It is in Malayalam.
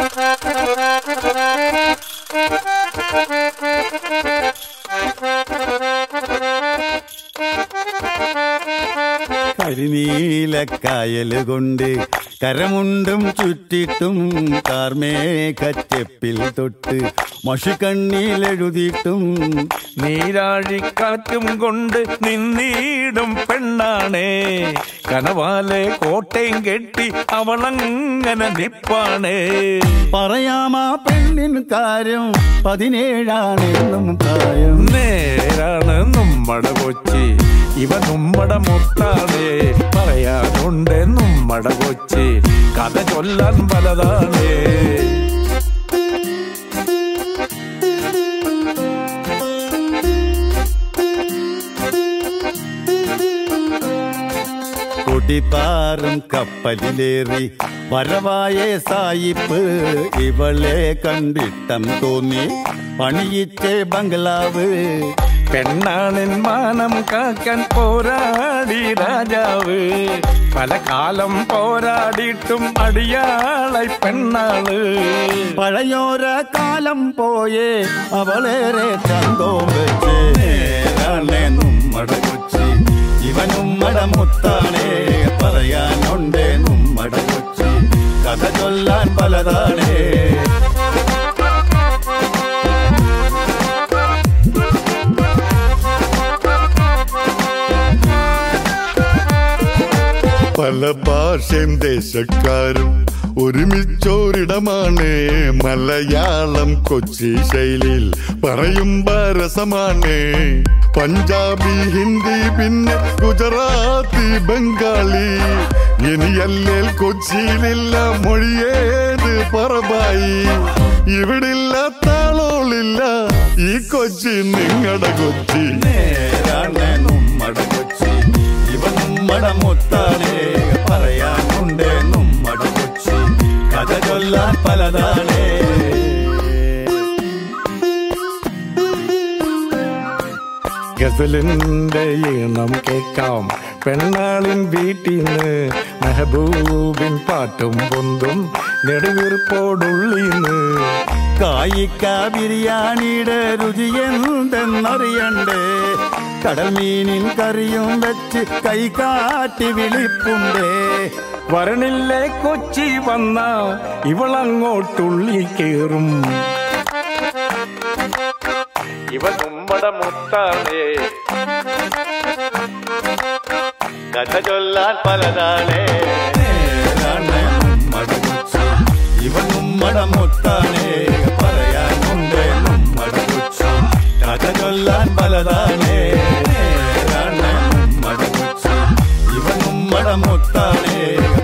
കരിനീലക്കായല് കൊണ്ട് കരമുണ്ടും ചുറ്റിട്ടും കാർമേഘച്ചെപ്പിൽ തൊട്ട് മഷിക്കണ്ണിലെഴുതിയിട്ടും നീരാഴിക്കാറ്റും കൊണ്ട് നിന്നീടും പെണ്ണാണേ കനവാലെ കോട്ടയും കെട്ടി അവളങ്ങനെ നിപ്പാണേ പറയാമാ പെണ്ണിൻ കാര്യം പതിനേഴാണെന്നും പ്രായം നേരാണ് നമ്മടെ കൊച്ചി ഇവ നമ്മടെ മുത്താണേ പറയാനുണ്ട് നമ്മടെ കൊച്ചി കഥ ചൊല്ലാൻ പലതാണേ കൊടിപ്പാറും കപ്പലിലേറി വരവായ സായിപ്പ് ഇവളെ കണ്ടിട്ടം തോന്നി പണിയിച്ചേ ബംഗ്ലാവ് പെണ്ണാണിൻ മാനം കാക്കാൻ പോരാടി രാജാവ് പല കാലം പോരാടിയിട്ടും അടിയാളായി പെണ്ണാള് പഴയോര കാലം പോയേ അവളേറെ ചന്തോം വെച്ച് നേരാണേ നമ്മടെ കൊച്ചി ഇവനുമ്മട മുത്താണേ പറയാനുണ്ടേ നമ്മട കൊച്ചി കഥ ചൊല്ലാൻ പലതാണേ പല ഭാഷയും ദേശക്കാരും ഒരുമിച്ചോരിടമാണ് മലയാളം കൊച്ചി ശൈലിയിൽ പറയുമ്പോ രസമാണ് പഞ്ചാബി ഹിന്ദി പിന്നെ ഗുജറാത്തി ബംഗാളി ഇനിയല്ലേൽ കൊച്ചിയിലില്ല മൊഴിയേത് പറബായി ഇവിടില്ല താളോളില്ല ഈ കൊച്ചി നിങ്ങളുടെ കൊച്ചി നേരാണേ നമ്മട കൊച്ചി ഇവ നമ്മട മുത്താണേ പറയാനുണ്ടേ നമ്മട കൊച്ചി കഥ ചൊല്ലാൻ പലതാണേ ഗസലിന്റെ ഈണം കേൾക്കാം പെണ്ണാളിൻ വീട്ടിന്ന് മെഹബൂബിൻ പാട്ടും പൊന്തും നെടുവീർപ്പോടുള്ളീന്ന് കായിക്ക ബിരിയാണിയുടെ രുചി എന്തെന്നറിയണ്ടേ കടൽ മീനിൻ കറിയും വെച്ച് കൈ കാട്ടി വിളിപ്പുണ്ടേ വരണില്ലേ കൊച്ചി വന്ന ഇവളങ്ങോട്ടുള്ളി കേറും ഇവ നമ്മടെ മുത്താണേ കഥ ചൊല്ലാൻ പലതാണേ നേരാണേ നമ്മട കൊച്ചി ഇവ നമ്മട മുത്താണേ പറയാനുണ്ടേ നമ്മട കൊച്ചി കഥ ചൊല്ലാൻ പലതാണേ നേരാണേ നമ്മട കൊച്ചി ഇവ നമ്മട മുത്താണേ